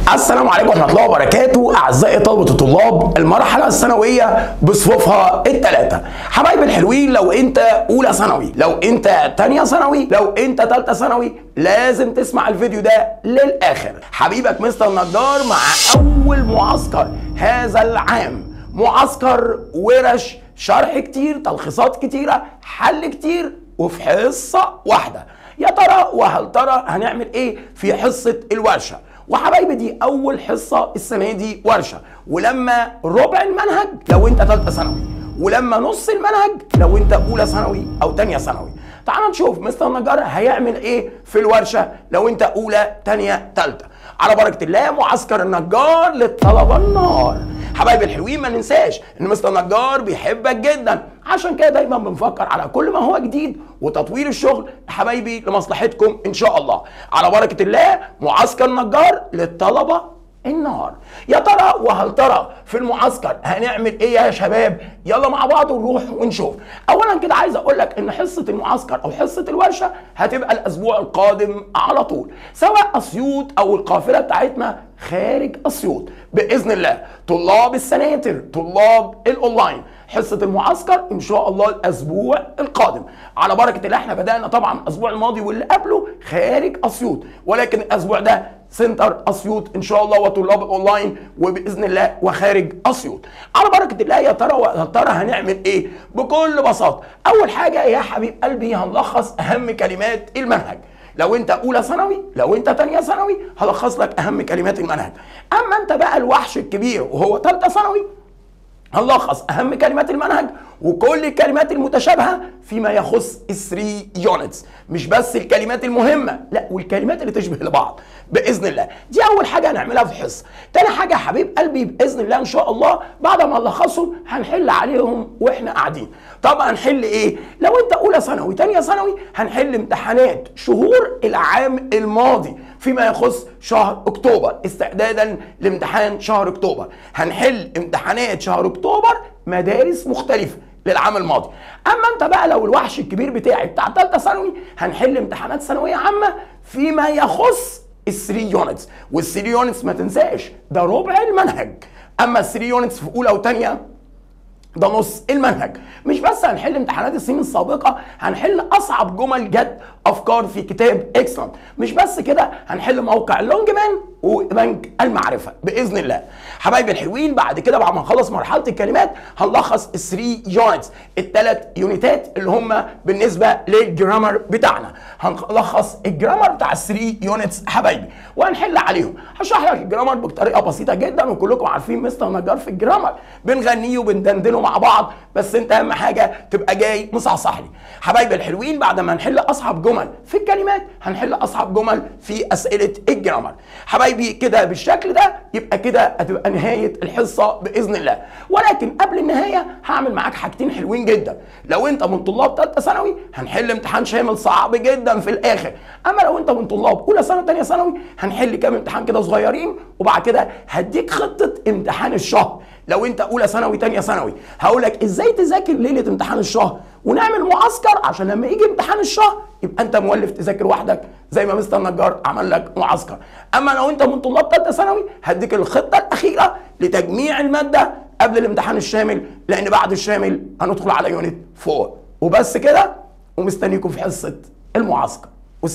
السلام عليكم ورحمه الله وبركاته اعزائي طلبه الطلاب المرحله الثانويه بصفوفها الثلاثه حبايبي الحلوين لو انت اولى ثانوي لو انت تانية ثانوي لو انت ثالثه ثانوي لازم تسمع الفيديو ده للاخر حبيبك مستر نجار مع اول معسكر هذا العام معسكر ورش شرح كتير تلخيصات كتيره حل كتير وفي حصه واحده يا ترى وهل ترى هنعمل ايه في حصه الورشه وحبايبي دي اول حصه السنه دي ورشه ولما ربع المنهج لو انت ثالثه ثانوي ولما نص المنهج لو انت اولى ثانوي او ثانيه ثانوي تعال نشوف مستر نجار هيعمل ايه في الورشه لو انت اولى ثانيه ثالثه على بركه الله معسكر النجار للطلبه النهار حبايبي الحلوين ما ننساش ان مستر نجار بيحبك جدا عشان كده دايما بنفكر على كل ما هو جديد وتطوير الشغل حبايبي لمصلحتكم ان شاء الله على بركه الله معسكر نجار للطلبه النهار يا ترى وهل ترى في المعسكر هنعمل ايه يا شباب يلا مع بعض ونروح ونشوف اولا كده عايز اقول لك ان حصه المعسكر او حصه الورشه هتبقى الاسبوع القادم على طول سواء اسيوط او القافله بتاعتنا خارج اسيوط باذن الله طلاب السناتر طلاب الاونلاين حصه المعسكر ان شاء الله الاسبوع القادم على بركه الله احنا بدانا طبعا الاسبوع الماضي واللي قبله خارج اسيوط ولكن الاسبوع ده سنتر اسيوط ان شاء الله وطلاب الاونلاين وباذن الله وخارج اسيوط على بركه الله يا ترى يا ترى هنعمل ايه بكل بساطه اول حاجه يا حبيب قلبي هنلخص اهم كلمات المنهج لو انت اولى ثانوي لو انت تانية ثانوي هلخص لك اهم كلمات المنهج اما انت بقى الوحش الكبير وهو ثالثه ثانوي هنلخص اهم كلمات المنهج وكل الكلمات المتشابهه فيما يخص الثري يونتس مش بس الكلمات المهمه لا والكلمات اللي تشبه لبعض باذن الله دي اول حاجه هنعملها في حصه تاني حاجه يا حبيب قلبي باذن الله ان شاء الله بعد ما نلخصهم هنحل عليهم واحنا قاعدين طب هنحل ايه لو انت اولى ثانوي تانية ثانوي هنحل امتحانات شهور العام الماضي فيما يخص شهر اكتوبر استعدادا لامتحان شهر اكتوبر هنحل امتحانات شهر اكتوبر مدارس مختلفه للعام الماضي اما انت بقى لو الوحش الكبير بتاعي بتاع ثالثه ثانوي هنحل امتحانات ثانويه عامه فيما يخص الثري يونتس والثري يونتس ما تنساش ده ربع المنهج اما الثري يونتس في اولى وثانيه ده نص المنهج مش بس هنحل امتحانات السنين السابقه هنحل اصعب جمل جت افكار في كتاب اكسلنت مش بس كده هنحل موقع لونج مان وبنك المعرفه باذن الله حبايبي الحلوين بعد كده بعد ما نخلص مرحله الكلمات هنلخص الثري يونتس الثلاث يونتات اللي هم بالنسبه للجرامر بتاعنا هنلخص الجرامر بتاع الثري يونتس حبايبي وهنحل عليهم هشرح لك الجرامر بطريقه بسيطه جدا وكلكم عارفين مستر نجار في الجرامر بنغنيه وبندندنه مع بعض بس انت اهم حاجه تبقى جاي مصحصح لي حبايبي الحلوين بعد ما نحل اصعب جمل في الكلمات هنحل اصعب جمل في اسئله الجرامر حبايبي كده بالشكل ده يبقى كده هتبقى نهايه الحصه باذن الله ولكن قبل النهايه هعمل معاك حاجتين حلوين جدا لو انت من طلاب ثالثه ثانوي هنحل امتحان شامل صعب جدا في الاخر اما لو انت من طلاب اولى ثانوي ثانيه ثانوي هنحل كام امتحان كده صغيرين وبعد كده هديك خطه امتحان الشهر لو انت اولى ثانوي ثانيه ثانوي هقول لك ازاي تذاكر ليله امتحان الشهر ونعمل معسكر عشان لما يجي امتحان الشهر يبقى انت مولف تذاكر وحدك زي ما مستر نجار عمل لك معسكر اما لو انت من طلاب ثالثه ثانوي هديك الخطه الاخيره لتجميع الماده قبل الامتحان الشامل لان بعد الشامل هندخل على يونت 4 وبس كده ومستنيكم في حصه المعسكر